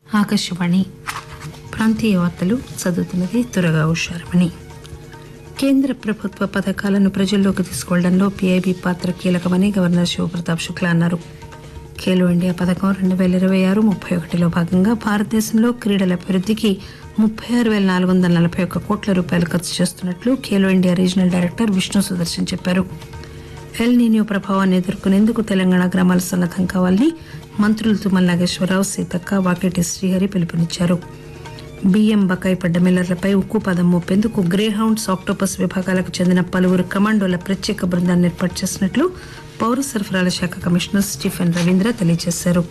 ఆకాశవాణి ప్రాంతీయ వార్తలు చదువుతున్నది త్వరగా హుషారమణి కేంద్ర ప్రభుత్వ పథకాలను ప్రజల్లోకి తీసుకెళ్లడంలో పీఐబీ పాత్ర కీలకమని గవర్నర్ శివప్రతాప్ శుక్లా అన్నారు ఖేలో ఇండియా పథకం రెండు వేల ఇరవై ఆరు ముప్పై ఒకటిలో భాగంగా భారతదేశంలో క్రీడల అభివృద్ధికి ముప్పై ఆరు వేల నాలుగు వందల నలభై ఒక్క కోట్ల రూపాయలు ఖర్చు చేస్తున్నట్లు Khelo India regional director Vishnu Sudarshan చెప్పారు ఎల్ నీనియో ప్రభావాన్ని ఎదుర్కొనేందుకు తెలంగాణ గ్రామాలు సన్నద్దం కావాలని మంత్రులు తుమ్మల నాగేశ్వరరావు సీతక్క వాకిటి శ్రీహరి పిలుపునిచ్చారు బియ్యం బకాయి పడ్డ మిల్లర్లపై ఉక్కు పదం మోపేందుకు గ్రే హౌండ్స్ ఆక్టోపస్ విభాగాలకు చెందిన పలువురు కమాండోల ప్రత్యేక బృందాన్ని ఏర్పాటు చేసినట్లు పౌర సరఫరాల శాఖ కమిషనర్ స్టీఫెన్ రవీంద్ర తెలియజేశారు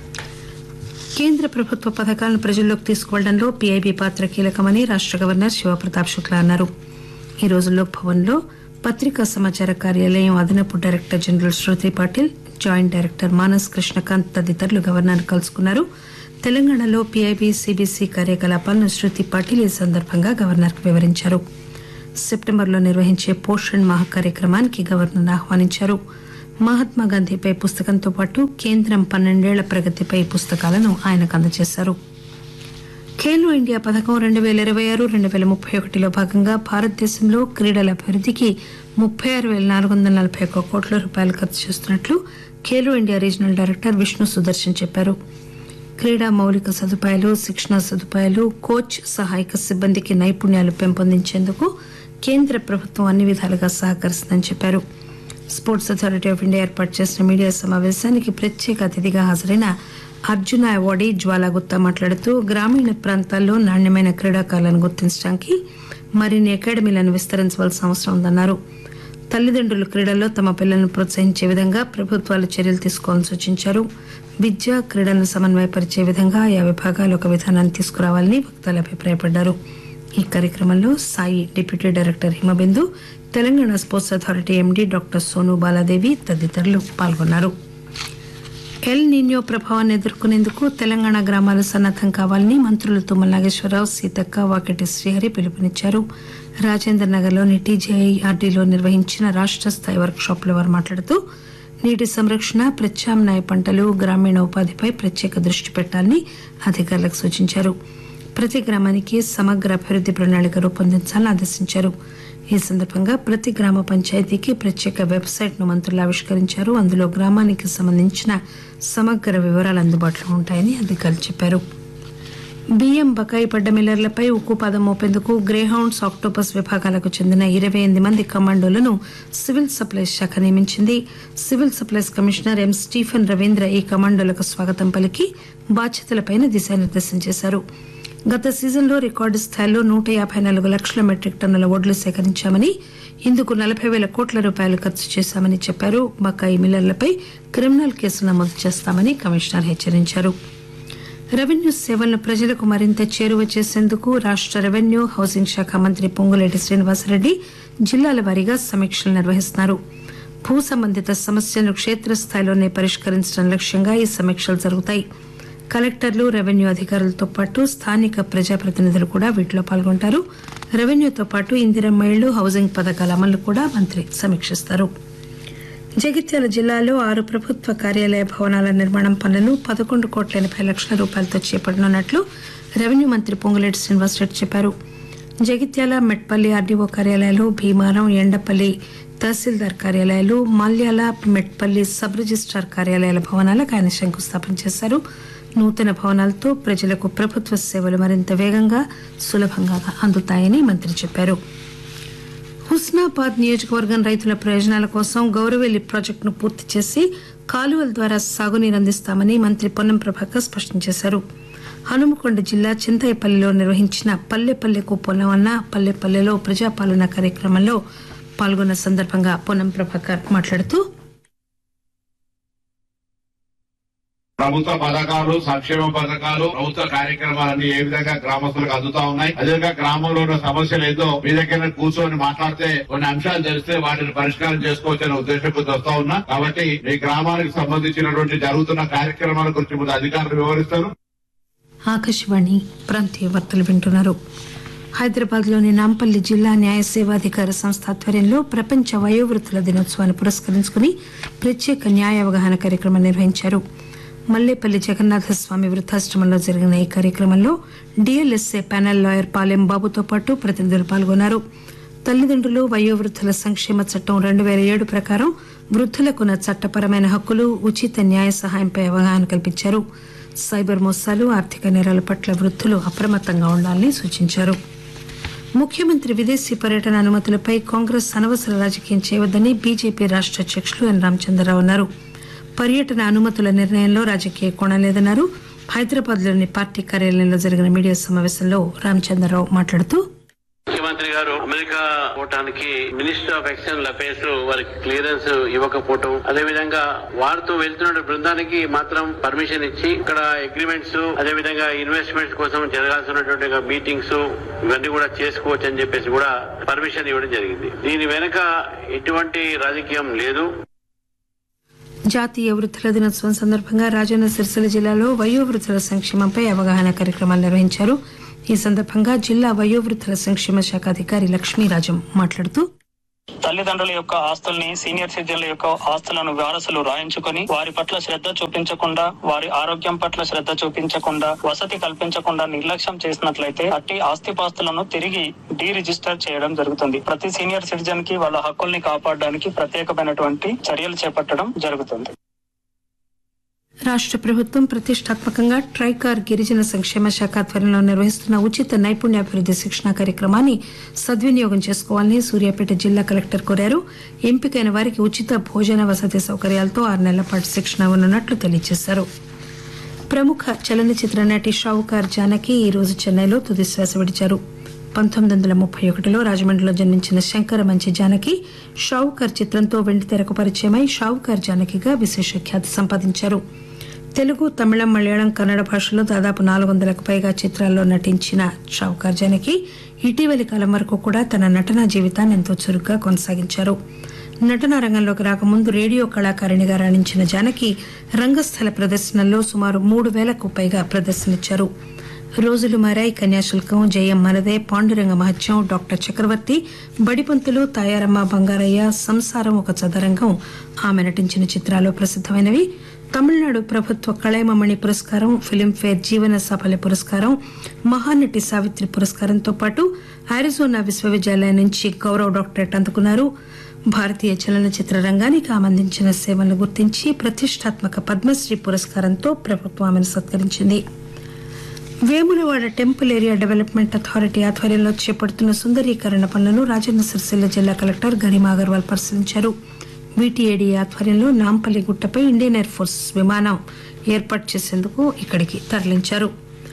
కేంద్ర ప్రభుత్వ పథకాలను ప్రజల్లోకి తీసుకువెళ్లడంలో పీఐబీ పాత్ర కీలకమని రాష్ట గవర్నర్ శివప్రతాప్ శుక్లా అన్నారు ఈ రోజు లోక్ భవన్ లో పత్రికా సమాచార కార్యాలయం అదనపు director general Shruti Patil joint director Manas Krishnakant తదితరులు గవర్నర్ కలుసుకున్నారు తెలంగాణలో పీఐబీ సిబిసి కార్యకలాపాలను శృతి పాటిల్ ఈ సందర్భంగా గవర్నర్ వివరించారు సెప్టెంబర్లో నిర్వహించే పోషణ్ మాహ్ కార్యక్రమానికి గవర్నర్ ఆహ్వానించారు మహాత్మా గాంధీపై పుస్తకంతో పాటు కేంద్రం పన్నెండేళ్ల ప్రగతిపై పుస్తకాలను ఆయనకు అందజేశారు ఖేలో ఇండియా పథకం రెండు వేల ఇరవై ఆరు రెండు వేల ముప్పై ఒకటిలో భాగంగా భారతదేశంలో క్రీడల అభివృద్ధికి ముప్పై ఆరు వేల నాలుగు వందల నలభై ఒక్క కోట్ల రూపాయలు ఖర్చు చేస్తున్నట్లు Khelo India regional director Vishnu Sudarshan చెప్పారు క్రీడా మౌలిక సదుపాయాలు శిక్షణ సదుపాయాలు కోచ్ సహాయక సిబ్బందికి నైపుణ్యాలు పెంపొందించేందుకు కేంద్ర ప్రభుత్వం అన్ని విధాలుగా సహకరిస్తుందని చెప్పారు స్పోర్ట్స్ అథారిటీ ఆఫ్ ఇండియా ఏర్పాటు చేసిన మీడియా సమావేశానికి ప్రత్యేక అతిథిగా హాజరైన అర్జున అవార్డీ జ్వాలా గుత్తా మాట్లాడుతూ గ్రామీణ ప్రాంతాల్లో నాణ్యమైన క్రీడాకారులను గుర్తించడానికి మరిన్ని అకాడమీలను విస్తరించవలసిన అవసరం ఉందన్నారు తల్లిదండ్రులు క్రీడల్లో తమ పిల్లలను ప్రోత్సహించే విధంగా ప్రభుత్వాలు చర్యలు తీసుకోవాలని సూచించారు విద్య క్రీడలను సమన్వయపరిచే విధంగా ఆయా విభాగాలు ఒక విధానాన్ని తీసుకురావాలని వక్తలు అభిప్రాయపడ్డారు ఈ కార్యక్రమంలో SAI deputy director Himabindu Telangana sports authority MD doctor Sonu Baladevi తదితరులు పాల్గొన్నారు ఎల్ నీన్యో ప్రభావాన్ని ఎదుర్కొనేందుకు తెలంగాణ గ్రామాలు సన్నద్దం కావాలని మంత్రులు తుమ్మల నాగేశ్వరరావు సీతక్క వాకిటి శ్రీహరి పిలుపునిచ్చారు రాజేంద్ర నగర్లోని టీజేఐఆర్డీలో నిర్వహించిన రాష్ట స్థాయి వర్క్ షాప్ లో వారు మాట్లాడుతూ నీటి సంరక్షణ ప్రత్యామ్నాయ పంటలు గ్రామీణ ఉపాధిపై ప్రత్యేక దృష్టి పెట్టాలని అధికారులకు సూచించారు ప్రతి గ్రామానికి సమగ్ర అభివృద్ది ప్రణాళిక రూపొందించాలని ఆదేశించారు ఈ సందర్భంగా ప్రతి గ్రామ పంచాయతీకి ప్రత్యేక వెబ్సైట్ ను మంత్రులు ఆవిష్కరించారు అందులో గ్రామానికి సంబంధించిన సమగ్ర వివరాలు అందుబాటులో ఉంటాయని అధికారులు చెప్పారు బియ్యం బకాయి పడ్డ మిల్లర్లపై ఉక్కు పాదం మోపేందుకు గ్రేహౌండ్స్ ఆక్టోపస్ విభాగాలకు చెందిన ఇరవై ఎనిమిది మంది కమాండోలను సివిల్ సప్లైస్ శాఖ నియమించింది civil supplies commissioner M Stephen Ravindra ఈ కమాండోలకు స్వాగతం పలికి బాధ్యతలపై దిశానిర్దేశం చేశారు గత సీజన్లో రికార్డు స్థాయిలో నూట యాభై నాలుగు లక్షల మెట్రిక్ టన్నుల వడ్లు సేకరించామని ఇందుకు నలభై వేల కోట్ల రూపాయలు ఖర్చు చేశామని చెప్పారు బకాయి మిల్లర్లపై క్రిమినల్ కేసు నమోదు చేస్తామని కమిషనర్ హెచ్చరించారు రెవెన్యూ సేవలను ప్రజలకు మరింత చేరువ చేసేందుకు రాష్ట రెవెన్యూ హౌసింగ్ శాఖ మంత్రి పొంగులేటి శ్రీనివాసరెడ్డి జిల్లాల వారీగా సమీక్షలు నిర్వహిస్తున్నారు భూ సంబంధిత సమస్యలను క్షేత్రస్థాయిలోనే పరిష్కరించడం లక్ష్యంగా ఈ సమీక్షలు జరుగుతాయి కలెక్టర్లు రెవెన్యూ అధికారులతో పాటు స్థానిక ప్రజాప్రతినిధులు కూడా వీటిలో పాల్గొంటారు రెవెన్యూతో పాటు ఇందిరమ్మ ఇళ్లు హౌసింగ్ పథకాల అమలు కూడా మంత్రి సమీక్షిస్తారు జగిత్యాల జిల్లాలో ఆరు ప్రభుత్వ కార్యాలయ భవనాల నిర్మాణం పనులను పదకొండు కోట్ల ఎనభై లక్షల రూపాయలతో చేపట్టనున్నట్లు రెవెన్యూ మంత్రి పొంగులేటి శ్రీనివాసరెడ్డి చెప్పారు జగిత్యాల మెట్పల్లి ఆర్డీఓ కార్యాలయాలు భీమారం ఎండపల్లి తహసీల్దార్ కార్యాలయాలు మాల్యాల మెట్పల్లి సబ్ రిజిస్టార్ కార్యాలయాల భవనాలకు ఆయన శంకుస్థాపన చేశారు నూతన భవనాలతో ప్రజలకు ప్రభుత్వ సేవలు మరింత వేగంగా సులభంగా అందుతాయని మంత్రి చెప్పారు హుస్నాబాద్ నియోజకవర్గం రైతుల ప్రయోజనాల కోసం గౌరవెల్లి ప్రాజెక్టును పూర్తి చేసి కాలువల ద్వారా సాగునీరు అందిస్తామని మంత్రి పొన్నం ప్రభాకర్ స్పష్టం చేశారు హనుమకొండ జిల్లా చింతయ్యపల్లిలో నిర్వహించిన పల్లె పల్లెకు పొలమన్న పల్లె పల్లెలో ప్రజాపాలన కార్యక్రమంలో పాల్గొన్న సందర్భంగా పొన్నం ప్రభాకర్ మాట్లాడుతూ ప్రభుత్వ పథకాలు సంక్షేమ పథకాలు ప్రభుత్వ కార్యక్రమాలన్నీ ఏ విధంగా గ్రామస్తులకు అందుతా ఉన్నాయి అదేవిధంగా గ్రామంలో ఉన్న సమస్యలు ఏదో మీ దగ్గర కూర్చొని మాట్లాడితే కొన్ని అంశాలు తెలిస్తే వాటిని పరిష్కారం చేసుకోవచ్చు అనే ఉద్దేశంతో వస్తా ఉన్నా కాబట్టి మీ గ్రామానికి సంబంధించినటువంటి జరుగుతున్న కార్యక్రమాల గురించి ముందు అధికారులు వివరిస్తారు ఆకాశవాణి ప్రాంతీయ వార్తలు వింటున్నారు హైదరాబాద్ లోని నాంపల్లి జిల్లా న్యాయ సేవాధికార సంస్థ ఆధ్వర్యంలో ప్రపంచ వయోవృత్తుల దినోత్సవాన్ని పురస్కరించుకుని ప్రత్యేక న్యాయ అవగాహన కార్యక్రమం నిర్వహించారు మల్లేపల్లి జగన్నాథ స్వామి వృద్ధాశ్రమంలో జరిగిన ఈ కార్యక్రమంలో డిఎల్ఎస్ఏ ప్యానెల్ లాయర్ పాలెం బాబుతో పాటు ప్రతినిధులు పాల్గొన్నారు తల్లిదండ్రులు వయోవృద్ధుల సంక్షేమ చట్టం రెండు వేల ఏడు ప్రకారం వృద్ధులకున్న చట్టపరమైన హక్కులు ఉచిత న్యాయ సహాయంపై అవగాహన కల్పించారు సైబర్ మోసాలు ఆర్థిక నేరాల పట్ల వృద్ధులు అప్రమత్తంగా ఉండాలని సూచించారు ముఖ్యమంత్రి విదేశీ పర్యటన అనుమతులపై కాంగ్రెస్ అనవసర రాజకీయం చేయవద్దని బీజేపీ రాష్ట అధ్యక్షులు ఎన్ రామచంద్రరావు అన్నారు పర్యటన అనుమతుల నిర్ణయంలో రాజకీయ కోణం లేదన్నారు హైదరాబాద్ లోని పార్టీ కార్యాలయంలో జరిగిన మీడియా సమావేశంలో రామచంద్రరావు మాట్లాడుతూ ముఖ్యమంత్రి గారు అమెరికా పోవటానికి మినిస్టర్ ఆఫ్ ఎక్స్టర్నల్ అఫైర్స్ వారికి క్లియరెన్స్ ఇవ్వకపోవటం అదే విధంగా వారితో వెళ్తున్న బృందానికి మాత్రం పర్మిషన్ ఇచ్చి ఇక్కడ అగ్రిమెంట్స్ అదే విధంగా ఇన్వెస్ట్మెంట్స్ కోసం జరగాల్సినటువంటి మీటింగ్స్ ఇవన్నీ కూడా చేసుకోవచ్చు అని చెప్పేసి కూడా పర్మిషన్ ఇవ్వడం జరిగింది దీని వెనుక ఎటువంటి రాజకీయం లేదు జాతీయ వృద్ధుల దినోత్సవం సందర్భంగా రాజన్న సిరిసిల్ల జిల్లాలో వయోవృద్ధుల సంక్షేమంపై అవగాహన కార్యక్రమాలు నిర్వహించారు ఈ సందర్భంగా జిల్లా వయోవృద్ధుల సంక్షేమ శాఖ అధికారి లక్ష్మీరాజం మాట్లాడుతూ తల్లిదండ్రుల యొక్క ఆస్తుల్ని సీనియర్ సిటిజన్ల యొక్క ఆస్తులను వారసులు రాయించుకొని వారి పట్ల శ్రద్ధ చూపించకుండా వారి ఆరోగ్యం పట్ల శ్రద్ధ చూపించకుండా వసతి కల్పించకుండా నిర్లక్ష్యం చేసినట్లయితే అట్టి ఆస్తిపాస్తులను తిరిగి డీ రిజిస్టర్ చేయడం జరుగుతుంది ప్రతి సీనియర్ సిటిజన్ కి వాళ్ళ హక్కుల్ని కాపాడడానికి ప్రత్యేకమైనటువంటి చర్యలు చేపట్టడం జరుగుతుంది రాష్ట ప్రభుత్వం ప్రతిష్టాత్మకంగా ట్రైకార్ గిరిజన సంక్షేమ శాఖ ఆధ్వర్యంలో నిర్వహిస్తున్న ఉచిత నైపుణ్యాభివృద్ది శిక్షణ కార్యక్రమాన్ని సద్వినియోగం చేసుకోవాలని సూర్యాపేట జిల్లా కలెక్టర్ కోరారు ఎంపికైన వారికి ఉచిత భోజన వసతి సౌకర్యాలతో ఆరు నెలల పాటు శిక్షణ ఇవ్వనున్నట్లు తెలియజేశారు ప్రముఖ చలనచిత్ర నటి షావుకార్ జానకి ఈ రోజు చెన్నైలో తుది శ్వాస విడిచారు పంతొమ్మిది వందల ముప్పై ఒకటిలో రాజమండ్రిలో జన్మించిన శంకర మంచి జానకి షావుకార్ చిత్రంతో వెండితెరకు పరిచయమై షావుకార్ జానకిగా విశేష ఖ్యాతి సంపాదించారు తెలుగు తమిళం మలయాళం కన్నడ భాషలో దాదాపు నాలుగు వందలకు పైగా చిత్రాల్లో నటించిన షావుకార్ జానకి ఇటీవలి కాలం వరకు కూడా తన నటనా జీవితాన్ని ఎంతో చురుగ్గా కొనసాగించారు నటనా రంగంలోకి రాకముందు రేడియో కళాకారిణిగా రాణించిన జానకి రంగస్థల ప్రదర్శనల్లో సుమారు మూడు వేలకు పైగా ప్రదర్శనిచ్చారు రోజులు మారాయి కన్యాశుల్కం జయం మనదే పాండురంగ మహత్యం డాక్టర్ చక్రవర్తి బడిపంతులు తాయారమ్మ బంగారయ్య సంసారం ఒక చదరంగం ఆమె నటించిన చిత్రాలు ప్రసిద్ధమైనవి తమిళనాడు ప్రభుత్వ కళైమమణి పురస్కారం ఫిలింఫేర్ జీవన సాఫల్య పురస్కారం మహానటి సావిత్రి పురస్కారంతో పాటు అరిజోనా విశ్వవిద్యాలయం నుంచి గౌరవ డాక్టరేట్ అందుకున్నారు భారతీయ చలనచిత్ర రంగానికి ఆమె అందించిన సేవలను గుర్తించి ప్రతిష్టాత్మక పద్మశ్రీ పురస్కారంతో ప్రభుత్వం ఆమెను సత్కరించింది Vemulawada temple area development authority ఆధ్వర్యంలో చేపడుతున్న సుందరీకరణ పనులను రాజన్న సిరిసిల్ల జిల్లా కలెక్టర్ గరిమా అగర్వాల్ పరిశీలించారు వీటీఏడీ ఆధ్వర్యంలో నాంపల్లి గుట్టపై ఇండియన్ ఎయిర్ ఫోర్స్ విమానం ఏర్పాటు చేసేందుకు ఇక్కడికి తరలించారు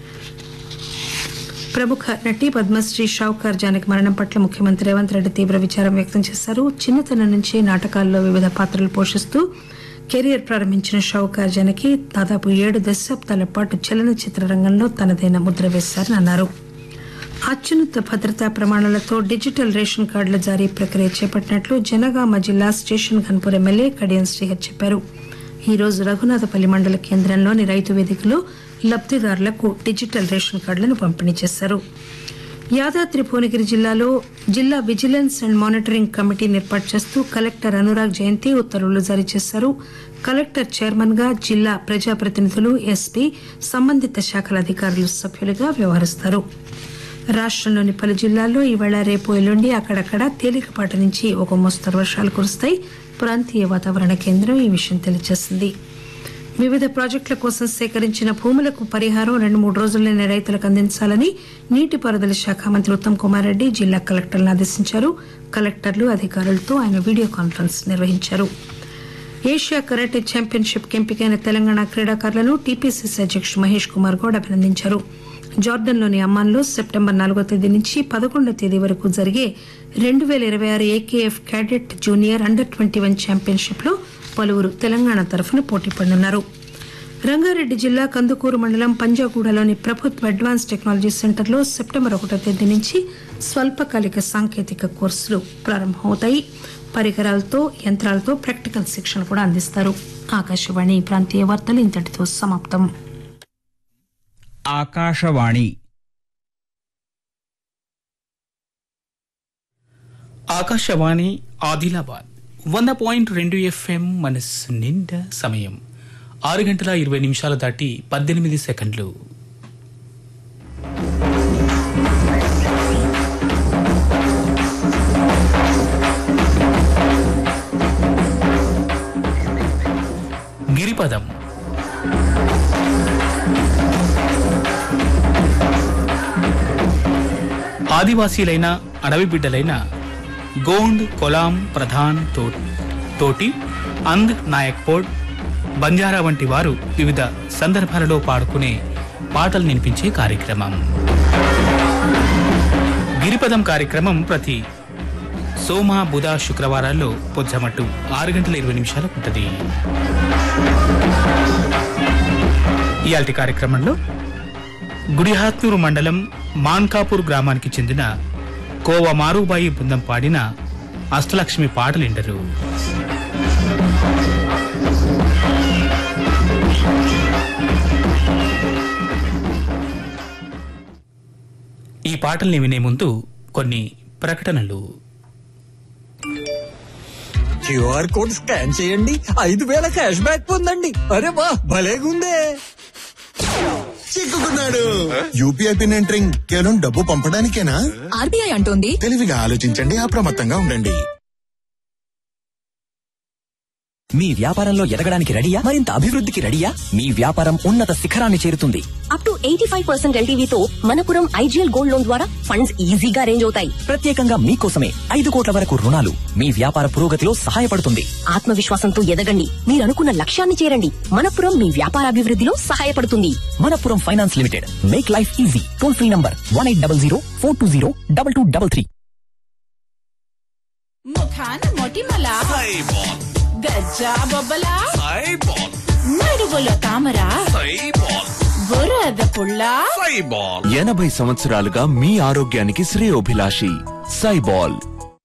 ప్రముఖ నటి పద్మశ్రీ షావుకార్ జానకి మరణం పట్ల ముఖ్యమంత్రి రేవంత్ రెడ్డి తీవ్ర విచారం వ్యక్తం చేశారు చిన్నతనం నుంచి నాటకాల్లో వివిధ పాత్రలు పోషిస్తూ కెరీర్ ప్రారంభించిన షావుకార్ జానకి దాదాపు ఏడు దశాబ్దాల పాటు చలనచిత్ర రంగంలో తనదైన ముద్ర వేశారని అన్నారు అత్యున్నత భద్రతా ప్రమాణాలతో డిజిటల్ రేషన్ కార్డుల జారీ ప్రక్రియ చేపట్టినట్లు జనగామ జిల్లా స్టేషన్ ఘన్పూర్ ఎమ్మెల్యే కడియం శ్రీహర్ చెప్పారు ఈ రోజు రఘునాథపల్లి మండల కేంద్రంలోని రైతు వేదికలో లబ్దిదారులకు డిజిటల్ రేషన్ కార్డులను పంపిణీ చేశారు యాదాద్రి భువనగిరి జిల్లాలో జిల్లా విజిలెన్స్ అండ్ మానిటరింగ్ కమిటీని ఏర్పాటు చేస్తూ కలెక్టర్ అనురాగ్ జయంతి ఉత్తర్వులు జారీ చేశారు కలెక్టర్ చైర్మన్ గా జిల్లా ప్రజాప్రతినిధులు ఎస్పీ సంబంధిత శాఖల అధికారులు సభ్యులుగా వ్యవహరిస్తారు రాష్టంలోని పలు జిల్లాల్లో ఈవేళ రేపు ఎల్లుండి అక్కడక్కడ తేలికపాటి నుంచి ఒక మోస్తరు వర్షాలు కురుస్తాయి ప్రాంతీయ వాతావరణ కేంద్రం ఈ విషయం తెలియజేసింది వివిధ ప్రాజెక్టుల కోసం సేకరించిన భూములకు పరిహారం రెండు మూడు రోజుల్లోనే రైతులకు అందించాలని నీటిపారుదల శాఖ మంత్రి ఉత్తమ్ కుమార్ రెడ్డి జిల్లా కలెక్టర్లను ఆదేశించారు కలెక్టర్లు అధికారులతో ఆయన వీడియో కాన్ఫరెన్స్ నిర్వహించారు ఏషియా కరాటే ఛాంపియన్షిప్ కి ఎంపికైన తెలంగాణ క్రీడాకారులను టీపీసీసీ అధ్యక్షుడు మహేష్ కుమార్ గౌడ్ అభినందించారు జార్డన్లోని అమ్మాన్లో సెప్టెంబర్ నాలుగో తేదీ నుంచి పదకొండో తేదీ వరకు జరిగే రెండు వేల ఇరవై ఆరు AKF cadet junior under twenty one championship లో పలువురు తెలంగాణ తరఫున పోటీ పడనున్నారు రంగారెడ్డి జిల్లా కందుకూరు మండలం పంజాగూడలోని ప్రభుత్వ అడ్వాన్స్ టెక్నాలజీ సెంటర్లో సెప్టెంబర్ ఒకటో తేదీ నుంచి స్వల్పకాలిక సాంకేతిక కోర్సులు ప్రారంభమవుతాయి పరికరాలతో యంత్రాలతో ప్రాక్టికల్ శిక్షణ కూడా అందిస్తారు ఆకాశవాణి ప్రాంతీయ వార్తలు ఇంతటితో సమాప్తం ఆకాశవాణి ఆకాశవాణి ఆదిలాబాద్ వంద పాయింట్ రెండు ఎఫ్ఎం మనస్సు నిండా సమయం ఆరు గంటల ఇరవై నిమిషాలు దాటి పద్దెనిమిది సెకండ్లు గిరిపదం ఆదివాసీలైన అడవి బిడ్డలైన గోండ్ కొలాం ప్రధాన్ తో తోటి అంద్ నాయక్పోడ్ బంజారా వంటి వారు వివిధ సందర్భాలలో పాడుకునే పాటలు వినిపించే కార్యక్రమం గిరిపదం కార్యక్రమం ప్రతి సోమ బుధ శుక్రవారాల్లో పొజ్జమట్టు ఆరు గంటల ఇరవై నిమిషాలకు ఉంటుంది ఇయాల్టి కార్యక్రమంలో గుడిహాత్నూరు మండలం మాన్కాపూర్ గ్రామానికి చెందిన కోవ మారుబాయి బృందం పాడిన అష్టలక్ష్మి పాటలు ఇండరు ఈ పాటల్ని వినే ముందు కొన్ని ప్రకటనలు క్యూఆర్ కోడ్ స్కాన్ చేయండి ఐదు వేల క్యాష్ బ్యాక్ పొందండి అరే వా భలేగుందే చిక్కుకున్నాడు యూపీఐ పిన్ ఎంటరింగ్ కేవలం డబ్బు పంపడానికేనా ఆర్బీఐ అంటోంది తెలివిగా ఆలోచించండి అప్రమత్తంగా ఉండండి మీ వ్యాపారంలో ఎదగడానికి రెడీయా మరింత అభివృద్ధికి రెడీయా మీ వ్యాపారం ఉన్నత శిఖరాన్ని చేరుతుంది up to eighty five percent ఎల్టీవీతో మనపురం ఐజీఎల్ గోల్డ్ లోన్ ద్వారా ఫండ్స్ ఈజీగా అరేంజ్ అవుతాయి ప్రత్యేకంగా మీకోసమే ఐదు కోట్ల వరకు రుణాలు మీ వ్యాపార పురోగతిలో సహాయపడుతుంది ఆత్మవిశ్వాసంతో ఎదగండి మీరు అనుకున్న లక్ష్యాన్ని చేరండి మనపురం మీ వ్యాపారాభివృద్ధిలో సహాయపడుతుంది Manappuram finance limited make life easy toll free number one eight double zero four two zero double two double three ముఖాన మొటిమల గజ్జా బొబ్బల నడువులో తామర బురద పుల్ల ఎనభై సంవత్సరాలుగా మీ ఆరోగ్యానికి శ్రేయోభిలాషి సైబాల్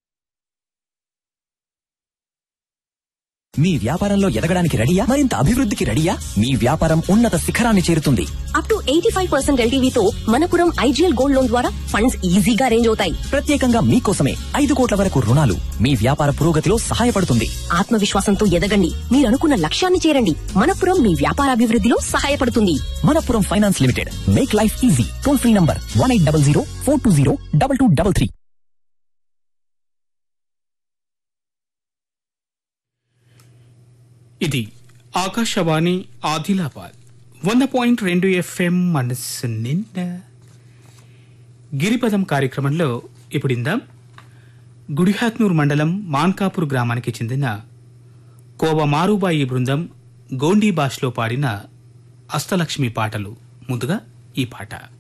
మీ వ్యాపారంలో ఎదగడానికి రెడీయా మరింత అభివృద్ధికి రెడీయా మీ వ్యాపారం ఉన్నత శిఖరాన్ని చేరుతుంది up to eighty five percent ఎల్టీవీతో మనపురం ఐజీఎల్ గోల్డ్ లోన్ ద్వారా ఫండ్స్ ఈజీగా అరేంజ్ అవుతాయి ప్రత్యేకంగా మీకోసమే ఐదు కోట్ల వరకు రుణాలు మీ వ్యాపార పురోగతిలో సహాయపడుతుంది ఆత్మవిశ్వాసంతో ఎదగండి మీరు అనుకున్న లక్ష్యాన్ని చేరండి మనపురం మీ వ్యాపారాభివృద్ధిలో సహాయపడుతుంది Manappuram finance limited make life easy toll free number one eight double zero four two zero double two double three ఇది ఆకాశవాణి ఆదిలాబాద్ వంద పాయింట్ రెండు ఎఫ్ఎం మనస్సు నిండా గిరిపదం కార్యక్రమంలో ఇప్పుడిందాం గుడిహాత్నూర్ మండలం మాన్కాపూర్ గ్రామానికి చెందిన కోవ మారుబాయి బృందం గోండీ భాషలో పాడిన అష్టలక్ష్మి పాటలు ముందుగా ఈ పాట